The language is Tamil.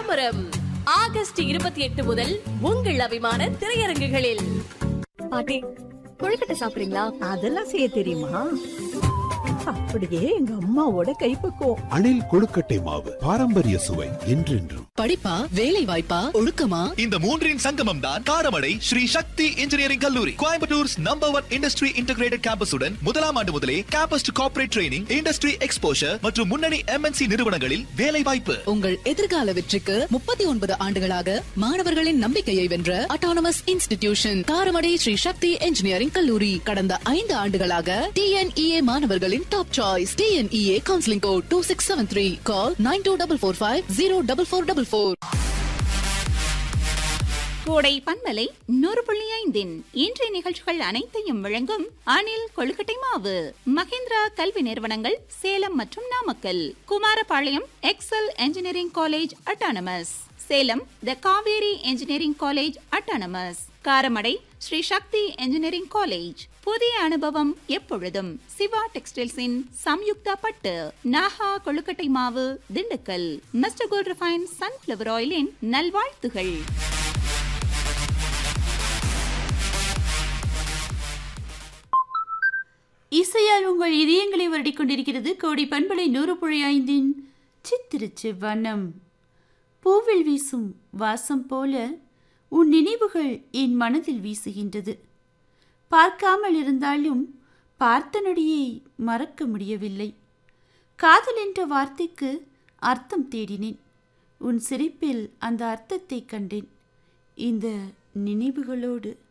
தாம்பரம் ஆகஸ்ட் இருபத்தி எட்டு முதல் உங்கள் அபிமான திரையரங்குகளில் பாட்டி கொழுக்கட்டை சாப்பிடுறீங்களா அதெல்லாம் செய்ய தெரியுமா அப்படியே எங்க அம்மாவோட கைப்பக்குவம் அணில் கொழுக்கட்டை மாவு பாரம்பரிய சுவை என்றென்றும் படிப்பா வேலை வாய்ப்பா ஒழுக்கமா இந்த மூன்றின் சங்கமம் தான் காரமடை ஸ்ரீ சக்தி இன்ஜினியரிங் கல்லூரி Coimbatore's number one industry integrated கேம்பஸுடன் முதலாம் ஆண்டு முதலே campus to corporate training industry exposure மற்றும் முன்னணி எம்என்சி நிறுவனங்களில் வேலை வாய்ப்பு உங்கள் எதிர்கால வெற்றிக்கு முப்பத்தி ஒன்பது ஆண்டுகளாக மாணவர்களின் நம்பிக்கையை வென்ற autonomous institution Karamadai Sri Sakthi engineering கல்லூரி கடந்த ஐந்து ஆண்டுகளாக டிஎன்இஏ மாணவர்களின் top choice TNEA counselling code two six seven three call nine two double four five zero double four double four கோடை பன்மலை நூறு புள்ளி ஐந்தின் இன்றைய நிகழ்ச்சிகள் அனைத்தையும் வழங்கும் அணில் கொழுக்கட்டை மாவு மகேந்திரா கல்வி நிறுவனங்கள் சேலம் மற்றும் Namakkal Kumarapalayam Excel engineering college autonomous Salem the Kaveri engineering college autonomous Karamadai Sri Sakthi engineering college புதிய அனுபவம் எப்பொழுதும் சிவா டெக்ஸ்டைல்ஸின் சம்யுக்தா பட்டு நாகா கொழுக்கட்டை மாவு Dindigul mister gold refine sunflower ஆயிலின் நல்வாழ்த்துகள் இசையால் உங்கள் இதயங்களை வருடிக் கொண்டிருக்கிறது கோடி பண்பலை நூறு புள்ளி ஐந்தின் சித்திருச்சு வனம் பூவில் வீசும் வாசம் போல உன் நினைவுகள் என் மனதில் வீசுகின்றது பார்க்காமல் இருந்தாலும் பார்த்த நொடியை மறக்க முடியவில்லை காதல் என்ற வார்த்தைக்கு அர்த்தம் தேடினேன் உன் சிரிப்பில் அந்த அர்த்தத்தை கண்டேன் இந்த நினைவுகளோடு